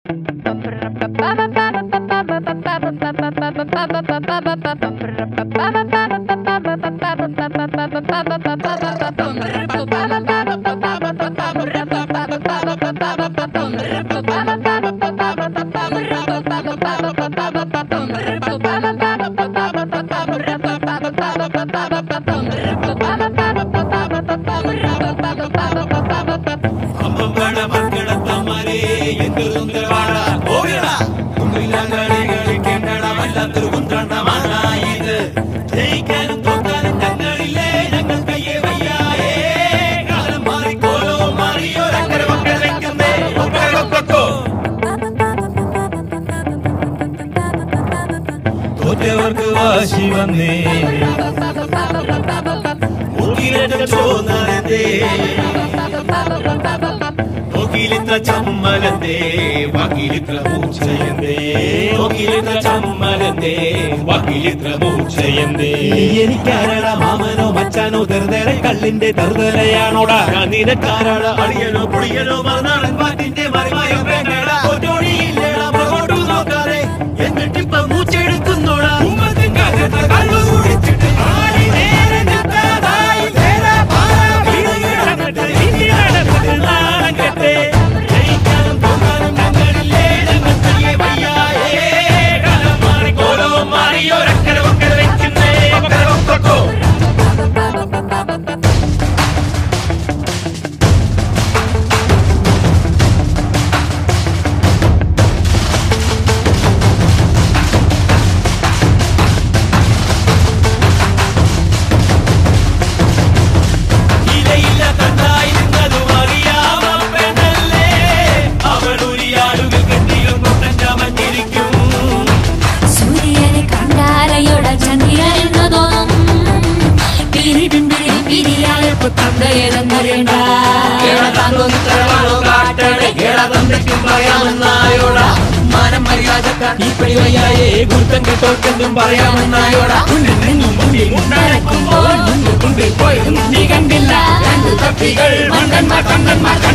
അമ്മമ്മയുടെ മക്കളത്തമ്മരേ എന്ത് സുന്ദരവാട ഓടിയട ഒന്നുമില്ല കളി കളിക്കേണ്ടട വല്ലാത്തൊരു കുന്ത്രണ്ടമാണ് ഇത് ജയിക്കാനും തോക്കാനും ഞങ്ങളില്ലേ ഞങ്ങൾ കയ്യെ വയ്യായേ കാലം മാറിക്കോലോ മാറിയോ രണ്ടര മക്കൾ വെക്കുന്നേ ഒപ്പോ തോറ്റവർക്ക് വാശി വന്നേ മൂക്കിലേറ്റ ചോന്നതേ നോക്കിലിത്ര ചമ്മലന്തേ വാക്കിലിത്ര മൂർച്ചയന്തേ നോക്കിലിത്ര ചമ്മലന്തേ വാക്കിലിത്ര മൂർച്ചയന്തേ എനിക്കാരട മാമനോ മച്ചാനോ തെറുതേറെ കള്ളിന്റെ തെറുതലയാണോടാ ഞാൻ നിനക്കാരട അടിയനോ പൊടിയനോ മറുനാടൻ പാട്ടിന്റെ മറിമായോ വേണ്ടടാ ഒറ്റോടിയില്ലേടാ പുറകോട്ടു നോക്കാതെ എന്നിട്ടിപ്പ മൂച്ചെടുക്കുന്നോടാ ഉമ്മത്തിൻ കാലത്ത് കള്ളു കുടിച്ചിട്ട് ആടി നേരെ നിൽക്കാതായി നേരെ പാറ വീണ് കിടന്നിട്ട് ഇനി നടന്നിട്ട് നാണം കെട്ടേ ജയിക്കാനും തോക്കാനും ഞങ്ങളില്ലേ ഞങ്ങൾക്കയ്യേ വയ്യായേ കാലം മാറി കോലോ മാറിയോ രക്കര ഒക്കര വെക്കുന്നേ ഒക്കര ഒക്കോ ഇലയില്ല തണ്ടായിരുന്നതും അറിയാമ പെണ്ണല്ലേ അവൾ ഉരിയാടുകൾ കെട്ടിയും കൊണ്ടഞ്ചാമഞ്ഞിരിക്കും സൂര്യനെ കണ്ടാലയോട ചന്ദ്രനെന്ന് തോന്നും പിരിപിണ്ടിരി പിരിയായപ്പോ തന്തയെന്നറിയണ്ട കേളതന്തയ്ക്കും പറയാമെന്നായോടാ മാനം മര്യാദക്കാർ ഈ പടിവയ്യായേ ഗുരുത്തം കേട്ടോർക്കെന്തും പറയാമെന്നായോടാ മുന്നിൽ നിന്നും മുന്നിൽ മുണ്ടടക്കുമ്പോൾ മുന്നിൽ കൊണ്ടിൽ പോയതും നീ കണ്ടില്ല രണ്ട് തപ്പികൾ മണ്ടന്മാർ കണ്ടന്മാർ